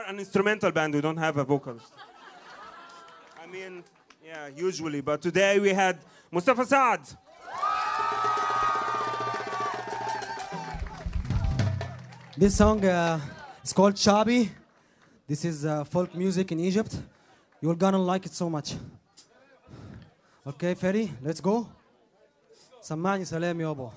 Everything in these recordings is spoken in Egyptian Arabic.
an instrumental band. We don't have a vocalist. I mean, yeah, usually. But today we had Mustafa Saad. This song uh, is called Chabi. This is uh, folk music in Egypt. You're gonna like it so much. Okay, Ferry, let's go. سمعني سلام يابا.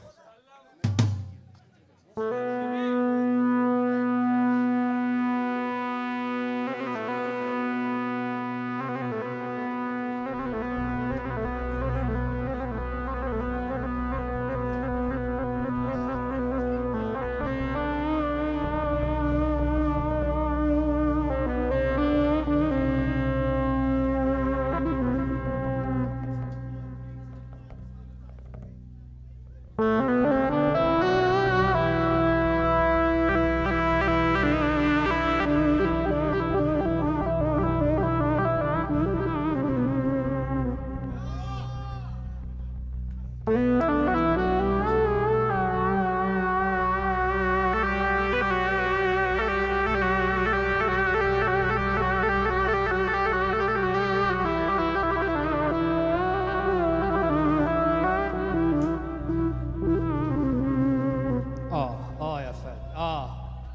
اه اه يا فادي اه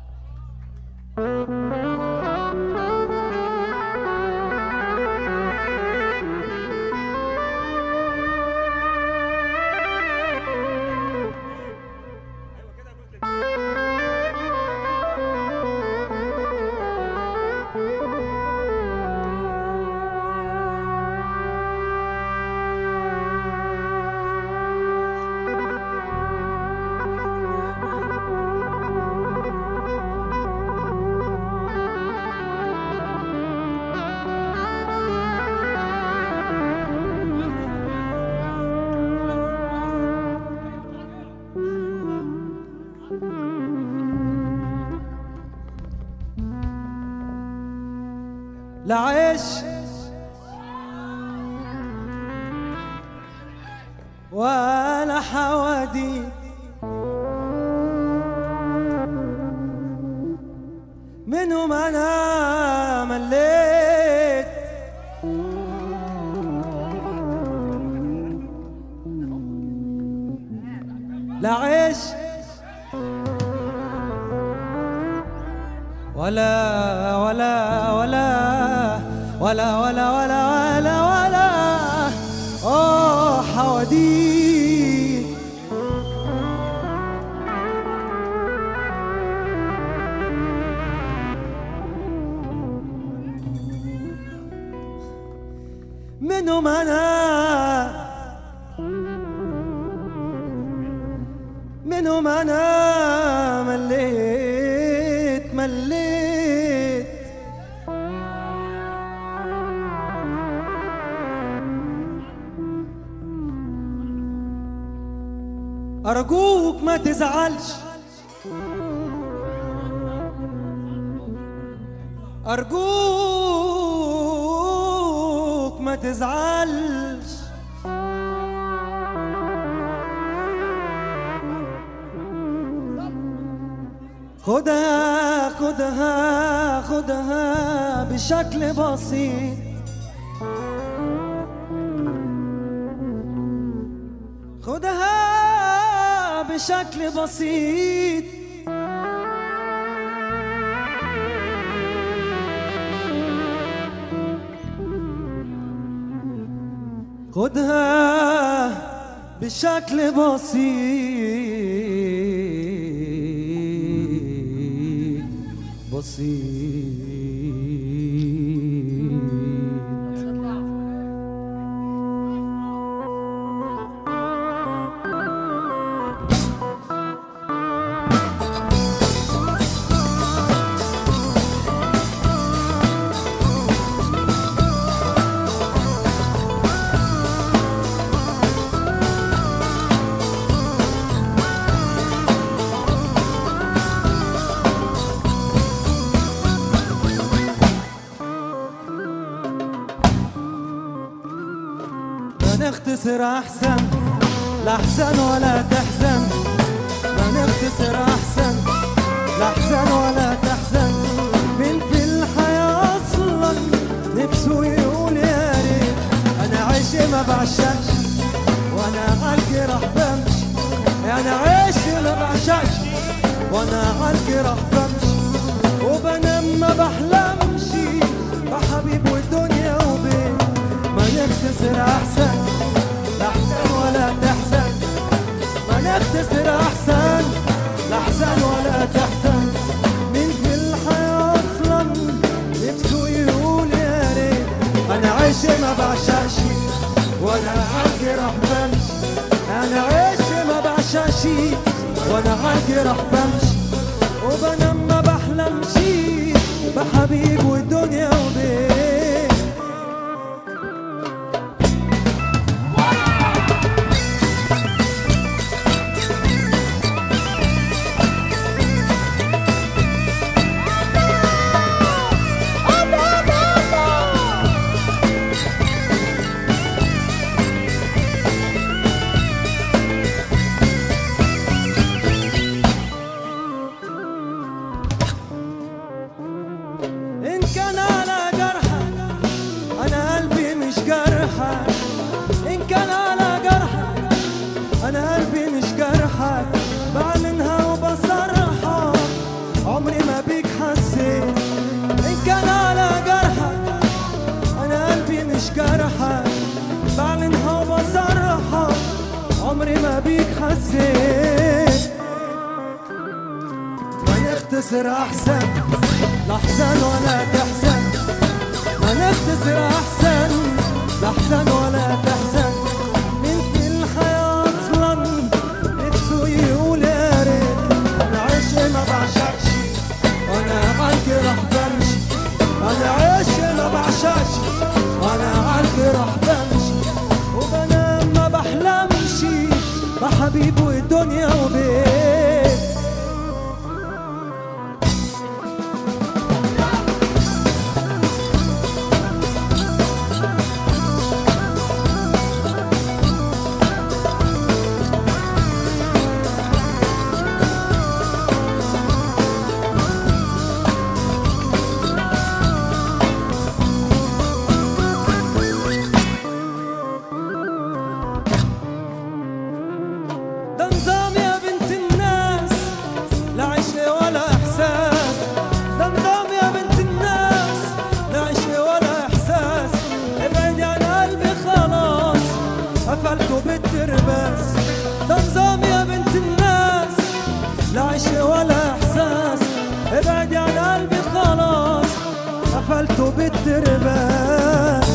لا عيش ولا حواديت منهم انا مليت لا عيش ولا ولا ولا ولا ولا ولا ولا ولا اه حواديت منهم انا منهم انا مليت مليت ارجوك ما تزعلش ارجوك ما تزعلش خدها خدها خدها بشكل بسيط خدها بشكل بسيط خدها بشكل بسيط بسيط ما نختصر احسن لا احسن ولا تحزن ما نختصر احسن لا احزن ولا تحزن من في وانا عالكي راح بمشي وبنام ما بحلمش بحبيب والدنيا وبين ما نختصر احسن لا احسن ولا تحزن ما نختصر احسن لا احسن ولا تحزن مين في الحياة اصلا نفسه يقول يا ريت انا عايش ما بعشقش وانا عالكي راح بمشي انا عايش ما بعشقش وانا عالكي راح بمشي وبنام ما بحلمش بحبيب والدنيا وبيه إن كان على جرحك أنا قلبي مش جرحك إن كان على جرحك أنا قلبي مش جرحك بعلنها وبصرحك عمري ما بيك حسيت إن كان على جرحك أنا قلبي مش جرحك بعلنها وبصرحك عمري ما بيك حسيت ما نختصر احسن لا احزن ولا تحزن ما نختصر احسن لا احزن ولا تحزن مين في الحياة اصلا نفسه يقول يا ريت العيش ما بعشقش وانا عنك راح بمشي انا عيش ما بعشقش وانا عنك راح بمشي وبنام ما بحلمش بحبيب والدنيا وبيه ده نظام يا بنت الناس لا عشق ولا احساس ده نظام يا بنت الناس لا عشق ولا احساس ابعدي عن قلبي خلاص قفلته بالترباس ده نظام يا بنت الناس لا عشق ولا احساس ابعدي عن قلبي خلاص قفلته بالترباس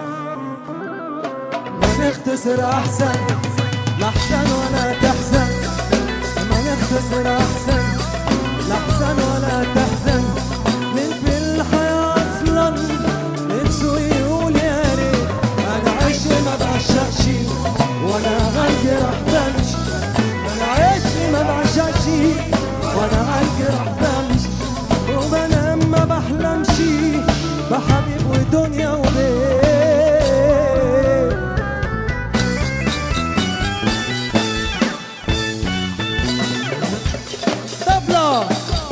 ما نختصر احسن لا احسن ولا تحزن ما نختصر احسن لا احسن ولا تحزن من في الحياة اصلا نفسه يقول يا ريت انا عايش ما بعشقش وانا غالي راح بمشي انا عايش ما بعشقش وانا غالي راح بمشي وبنام ما بحلمش بحبيب ودنيا وبيت طبلة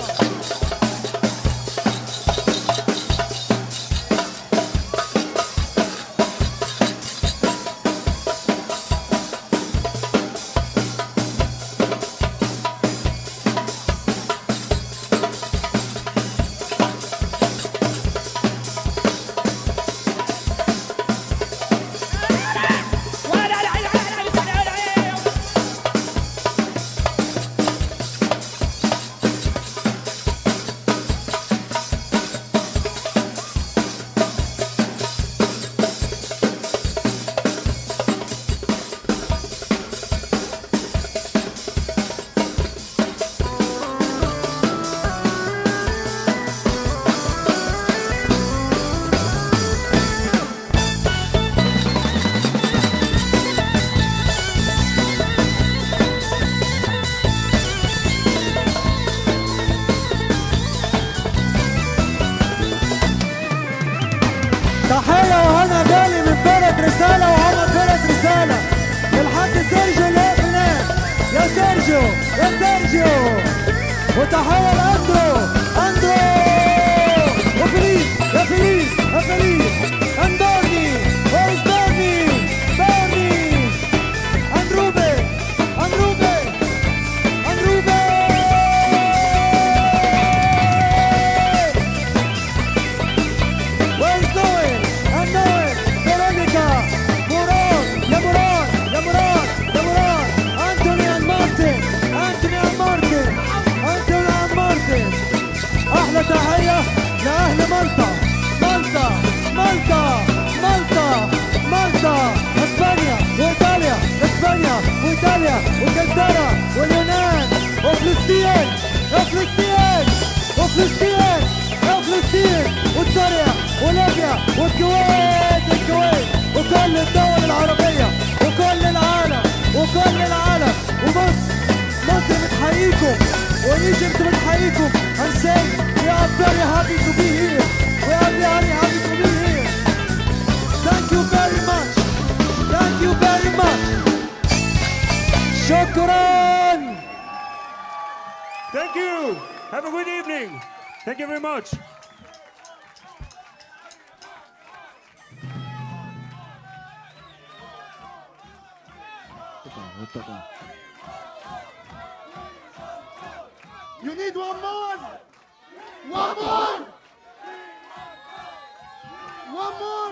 تحية وهنا جالي من فرد رسالة وعمر فرد رسالة للحاج سيرجيو اللي واقف هناك يا سيرجيو يا سيرجيو وتحية لاندرو اندرو وفيليب يا فيليب يا فيليب اندورني ويز دورني دورني اندروبي اندروبي اندروبي Egypt بنحييكم and say we are very happy to be here. We are very happy to be here. Thank you very much. Thank you very much. شكرا. Thank you. Have a good evening. Thank you very much. You need one more. One more. One more.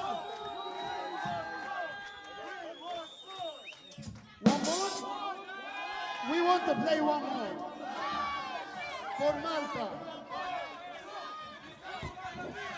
One more. We want to play one more. For Malta.